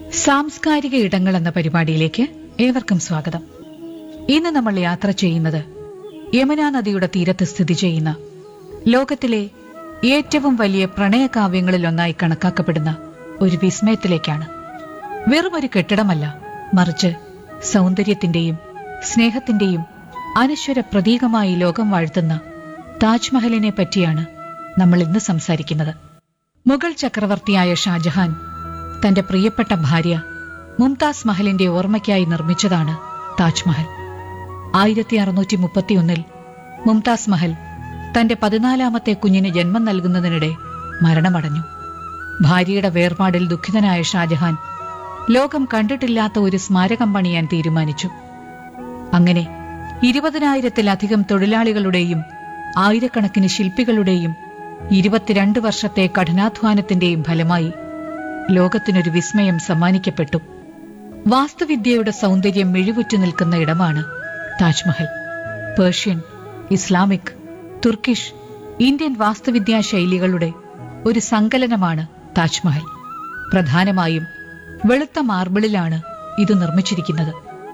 സാംസ്കാരിക ഇടങ്ങൾ എന്ന പരിപാടിയിലേക്ക് ഏവർക്കും സ്വാഗതം ഇന്ന് നമ്മൾ യാത്ര ചെയ്യുന്നത് യമുനാ നദിയുടെ തീരത്ത് സ്ഥിതി ചെയ്യുന്ന ലോകത്തിലെ ഏറ്റവും വലിയ പ്രണയകാവ്യങ്ങളിലൊന്നായി കണക്കാക്കപ്പെടുന്ന ഒരു വിസ്മയത്തിലേക്കാണ് വെറുമൊരു കെട്ടിടമല്ല മറിച്ച് സൗന്ദര്യത്തിന്റെയും സ്നേഹത്തിന്റെയും അനശ്വര പ്രതീകമായി ലോകം വാഴ്ത്തുന്ന താജ്മഹലിനെ പറ്റിയാണ് നമ്മൾ ഇന്ന് സംസാരിക്കുന്നത് മുഗൾ ചക്രവർത്തിയായ ഷാജഹാൻ തന്റെ പ്രിയപ്പെട്ട ഭാര്യ മുംതാസ് മഹലിന്റെ ഓർമ്മയ്ക്കായി നിർമ്മിച്ചതാണ് താജ്മഹൽ ആയിരത്തി അറുന്നൂറ്റി മുപ്പത്തിയൊന്നിൽ മുംതാസ് മഹൽ തന്റെ പതിനാലാമത്തെ കുഞ്ഞിന് ജന്മം നൽകുന്നതിനിടെ മരണമടഞ്ഞു ഭാര്യയുടെ വേർപാടിൽ ദുഃഖിതനായ ഷാജഹാൻ ലോകം കണ്ടിട്ടില്ലാത്ത ഒരു സ്മാരകം പണിയാൻ തീരുമാനിച്ചു അങ്ങനെ ഇരുപതിനായിരത്തിലധികം തൊഴിലാളികളുടെയും ആയിരക്കണക്കിന് ശില്പികളുടെയും ഇരുപത്തിരണ്ട് വർഷത്തെ കഠിനാധ്വാനത്തിന്റെയും ഫലമായി ലോകത്തിനൊരു വിസ്മയം സമ്മാനിക്കപ്പെട്ടു വാസ്തുവിദ്യയുടെ സൗന്ദര്യം മിഴിവുറ്റു നിൽക്കുന്ന ഇടമാണ് Taj Mahal Persian Islamic Turkish Indian വാസ്തുവിദ്യാ ശൈലികളുടെ ഒരു സങ്കലനമാണ് താജ്മഹൽ പ്രധാനമായും വെളുത്ത മാർബിളിലാണ് ഇത് നിർമ്മിച്ചിരിക്കുന്നത്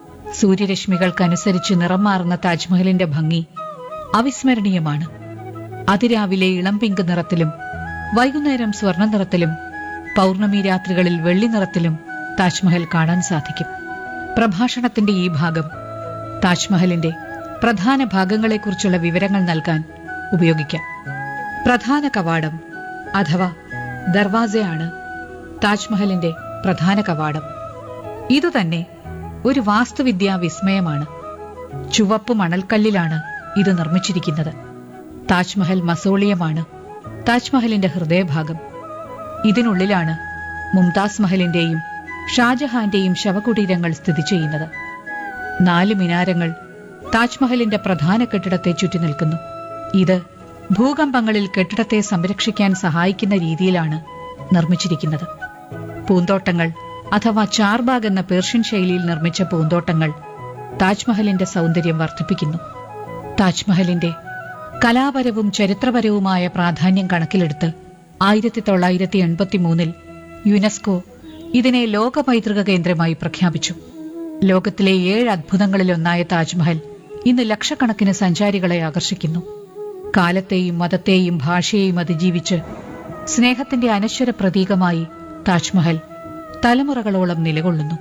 സൂര്യരശ്മികൾക്കനുസരിച്ച് നിറം മാറുന്ന താജ്മഹലിന്റെ ഭംഗി അവിസ്മരണീയമാണ് അതിരാവിലെ ഇളം പിങ്ക് നിറത്തിലും വൈകുന്നേരം സ്വർണ്ണ നിറത്തിലും പൗർണമി രാത്രികളിൽ വെള്ളി നിറത്തിലും താജ്മഹൽ കാണാൻ സാധിക്കും പ്രഭാഷണത്തിന്റെ ഈ ഭാഗം താജ്മഹലിന്റെ പ്രധാന ഭാഗങ്ങളെക്കുറിച്ചുള്ള വിവരങ്ങൾ നൽകാൻ ഉപയോഗിക്കാം പ്രധാന കവാടം അഥവാ ദർവാസയാണ് താജ്മഹലിന്റെ പ്രധാന കവാടം ഇതുതന്നെ ഒരു വാസ്തുവിദ്യാ വിസ്മയമാണ് ചുവപ്പ് മണൽക്കല്ലിലാണ് ഇത് നിർമ്മിച്ചിരിക്കുന്നത് താജ്മഹൽ മസോളിയമാണ് താജ്മഹലിന്റെ ഹൃദയഭാഗം ഇതിനുള്ളിലാണ് മുംതാസ് മഹലിന്റെയും ഷാജഹാന്റെയും ശവകുടീരങ്ങൾ സ്ഥിതി ചെയ്യുന്നത് നാല് മിനാരങ്ങൾ താജ്മഹലിന്റെ പ്രധാന കെട്ടിടത്തെ ചുറ്റി നിൽക്കുന്നു ഇത് ഭൂകമ്പങ്ങളിൽ കെട്ടിടത്തെ സംരക്ഷിക്കാൻ സഹായിക്കുന്ന രീതിയിലാണ് നിർമ്മിച്ചിരിക്കുന്നത് പൂന്തോട്ടങ്ങൾ അഥവാ ചാർബാഗ് എന്ന പേർഷ്യൻ ശൈലിയിൽ നിർമ്മിച്ച പൂന്തോട്ടങ്ങൾ താജ്മഹലിന്റെ സൗന്ദര്യം വർദ്ധിപ്പിക്കുന്നു താജ്മഹലിന്റെ കലാപരവും ചരിത്രപരവുമായ പ്രാധാന്യം കണക്കിലെടുത്ത് ആയിരത്തി തൊള്ളായിരത്തി എൺപത്തി മൂന്നിൽ യുനെസ്കോ ഇതിനെ ലോക പൈതൃക കേന്ദ്രമായി പ്രഖ്യാപിച്ചു ലോകത്തിലെ ഏഴ് അത്ഭുതങ്ങളിലൊന്നായ താജ്മഹൽ ഇന്ന് ലക്ഷക്കണക്കിന് സഞ്ചാരികളെ ആകർഷിക്കുന്നു കാലത്തെയും മതത്തെയും ഭാഷയെയും അതിജീവിച്ച് സ്നേഹത്തിന്റെ അനശ്വര പ്രതീകമായി താജ്മഹൽ തലമുറകളോളം നിലകൊള്ളുന്നു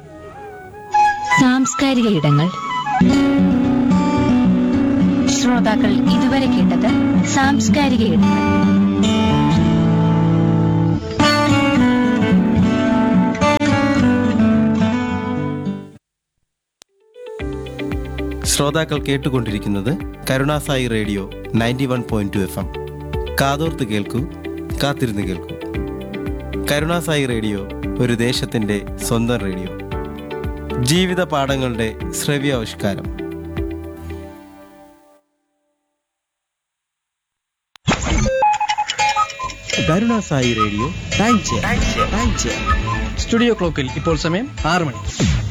സാംസ്കാരിക ഇടങ്ങൾ ശ്രോതാക്കൾ ഇതുവരെ കേട്ടത് സാംസ്കാരിക ഇടങ്ങൾ ശ്രോതാക്കൾ കേട്ടുകൊണ്ടിരിക്കുന്നത് Karunasai radio ninety one point two F M കാതോർത്ത് കേൾക്കൂ കാത്തിരുന്ന് കേൾക്കൂ കരുണാസായി റേഡിയോ ഒരു ദേശത്തിൻ്റെ സ്വന്തം റേഡിയോ ജീവിത പാഠങ്ങളുടെ ശ്രവ്യാവിഷ്കാരം Karunasai radio time chair time chair studio ക്ലോക്കിൽ ഇപ്പോൾ സമയം ആറ് മണി